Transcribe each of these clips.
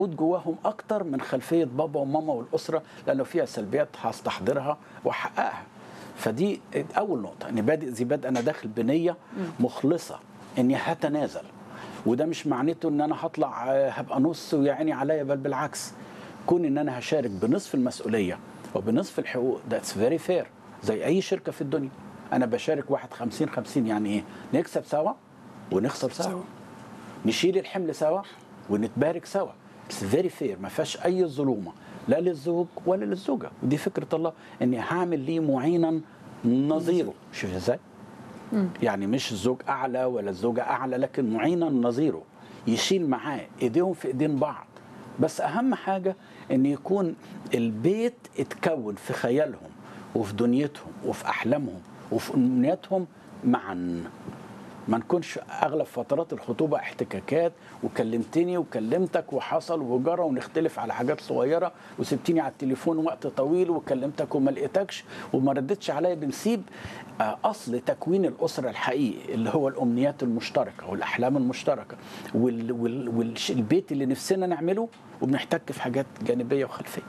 موجود جواهم اكتر من خلفيه بابا وماما والاسره لانه فيها سلبيات هستحضرها واحققها فدي اول نقطه اني بادئ ذي بدء انا داخل بنيه مخلصه اني هتنازل وده مش معناته ان انا هطلع آه، هبقى نص ويعني عليا بل بالعكس كون ان انا هشارك بنصف المسؤوليه وبنصف الحقوق ذاتس فيري فير زي اي شركه في الدنيا انا بشارك واحد 50 50 يعني ايه نكسب سوا ونخسر سوا سوا. نشيل الحمل سوا ونتبارك سوا بس فيري فير ما فيهاش اي ظلومه لا للزوج ولا للزوجه ودي فكره الله اني هعمل ليه معينا نظيره شوف ازاي يعني مش الزوج اعلى ولا الزوجه اعلى لكن معينا نظيره يشيل معاه ايديهم في ايدين بعض بس اهم حاجه ان يكون البيت اتكون في خيالهم وفي دنيتهم وفي احلامهم وفي امنياتهم معا ما نكونش اغلب فترات الخطوبه احتكاكات وكلمتني وكلمتك وحصل وجرى ونختلف على حاجات صغيره وسبتني على التليفون وقت طويل وكلمتك وما لقيتكش وما ردتش عليا بنسيب آه، اصل تكوين الاسره الحقيقي اللي هو الامنيات المشتركه والاحلام المشتركه وال وال والبيت اللي نفسنا نعمله وبنحتك في حاجات جانبيه وخلفيه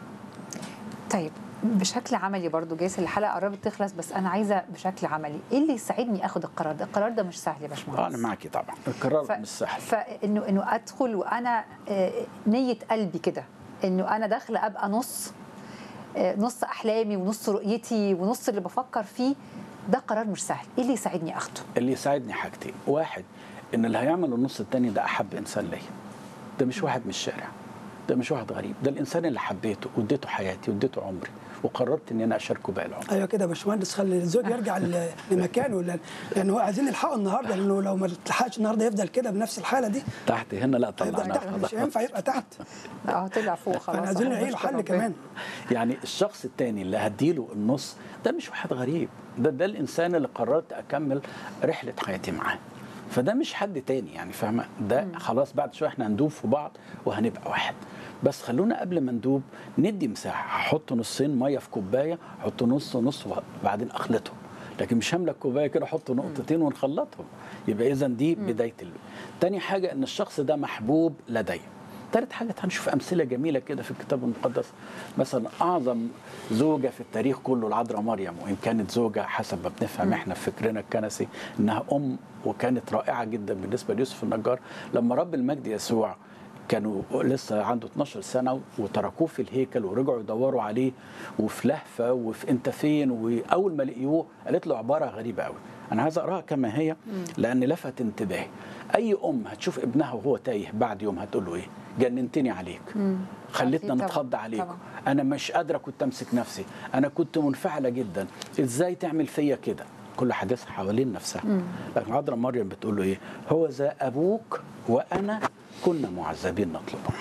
طيب بشكل عملي برضو جايز الحلقه قربت تخلص بس انا عايزه بشكل عملي ايه اللي يساعدني اخد القرار ده القرار ده مش سهل يا آه، باشمهندس انا معاكي طبعا القرار ف- مش سهل فانه انه ادخل وانا آه، نيه قلبي كده انه انا داخله ابقى نص آه، نص احلامي ونص رؤيتي ونص اللي بفكر فيه ده قرار مش سهل ايه اللي يساعدني اخده اللي يساعدني حاجتين واحد ان اللي هيعمل النص التاني ده احب انسان ليا ده مش واحد من الشارع ده مش واحد غريب ده الانسان اللي حبيته واديته حياتي واديته عمري وقررت ان انا اشاركه باقي العمر ايوه كده يا باشمهندس خلي الزوج يرجع ل- لمكانه لان لان هو عايزين نلحقه النهارده لانه لو ما لحقش النهارده يفضل كده بنفس الحاله دي تحت هنا لا هيفضل طلعناه تحت مش هينفع يبقى تحت اه طلع فوق خلاص فاحنا عايزين أهو، نلاقي له نشكر حل ربنا. كمان يعني الشخص التاني اللي هديله النص ده مش واحد غريب ده ده الانسان اللي قررت اكمل رحله حياتي معاه فده مش حد تاني يعني فاهمه ده خلاص بعد شويه احنا هندوب في بعض وهنبقى واحد بس خلونا قبل ما ندوب ندي مساحه هحط نصين ميه في كوبايه احط نص ونص وبعدين اخلطهم لكن مش هملك كوبايه كده احط نقطتين ونخلطهم يبقى اذا دي بدايه ال... تاني حاجه ان الشخص ده محبوب لدي ثالث حاجة هنشوف أمثلة جميلة كده في الكتاب المقدس مثلا أعظم زوجة في التاريخ كله العذراء مريم وإن كانت زوجة حسب ما بنفهم إحنا في فكرنا الكنسي إنها أم وكانت رائعة جدا بالنسبة ليوسف النجار لما رب المجد يسوع كانوا لسه عنده 12 سنة وتركوه في الهيكل ورجعوا يدوروا عليه وفي لهفة وفي انت فين وأول ما لقيوه قالت له عبارة غريبة قوي أنا عايز أقراها كما هي لأن لفت انتباهي أي أم هتشوف ابنها وهو تايه بعد يوم هتقول له إيه جننتني عليك خلتنا أكيد طبعاً، نتخض عليكم طبعاً. انا مش قادره كنت امسك نفسي انا كنت منفعله جدا ازاي تعمل فيا كده كل حديثها حوالين نفسها لكن عذراء مريم بتقول له ايه هو ذا ابوك وانا كنا معذبين نطلبك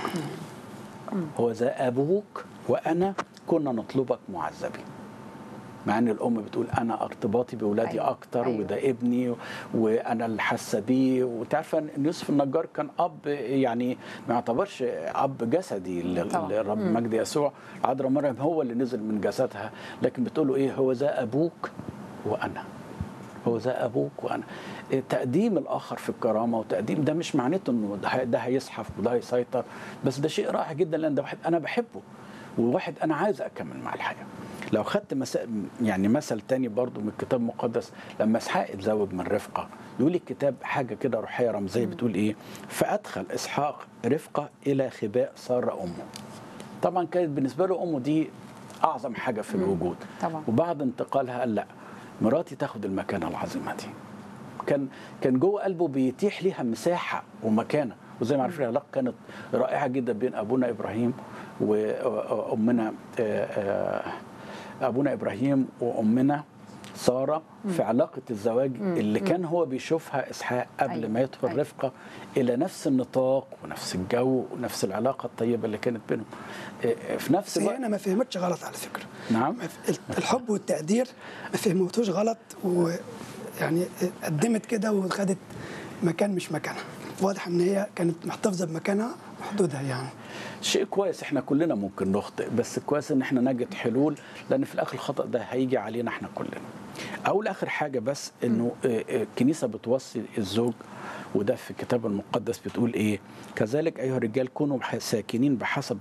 هو ذا ابوك وانا كنا نطلبك معذبين مع ان الام بتقول انا ارتباطي باولادي أيوة، أيوة. اكتر أيوة. أيوة. وده ابني و- وانا اللي حاسه بيه وانت عارفه ان يوسف النجار كان اب يعني ما يعتبرش اب جسدي ل- طبعاً. للرب مجد يسوع عذراء مريم هو اللي نزل من جسدها لكن بتقول له ايه هو ذا ابوك وانا هو ذا ابوك وانا إيه، تقديم الاخر في الكرامه وتقديم ده مش معناته انه ده هي- ده هيزحف وده هيسيطر بس ده شيء رائع جدا لان ده واحد انا بحبه وواحد انا عايز اكمل مع الحياه لو خدت مسا... يعني مثل تاني برضو من الكتاب المقدس لما اسحاق اتزوج من رفقه يقول الكتاب حاجه كده روحيه رمزيه بتقول ايه فادخل اسحاق رفقه الى خباء ساره امه طبعا كانت بالنسبه له امه دي اعظم حاجه في الوجود طبعا. وبعد انتقالها قال لا مراتي تاخد المكانه العظيمه دي كان كان جوه قلبه بيتيح ليها مساحه ومكانه وزي ما عارفين العلاقه كانت رائعه جدا بين ابونا ابراهيم وامنا آه، آه، ابونا ابراهيم وامنا ساره في علاقه الزواج اللي كان هو بيشوفها اسحاق قبل أيوة، ما يدخل أيوة. رفقه الى نفس النطاق ونفس الجو ونفس العلاقه الطيبه اللي كانت بينهم آه، آه، في نفس بس هي الوقت هنا ما فهمتش غلط على فكره نعم ما ف- الحب والتقدير ما فهمتوش غلط ويعني قدمت كده وخدت مكان مش مكانها واضح ان هي كانت محتفظه بمكانها وحدودها يعني شيء كويس احنا كلنا ممكن نخطئ بس كويس ان احنا نجد حلول لان في الاخر الخطا ده هيجي علينا احنا كلنا اول اخر حاجه بس انه آه، آه، الكنيسه بتوصي الزوج وده في الكتاب المقدس بتقول ايه كذلك ايها الرجال كونوا ساكنين بحسب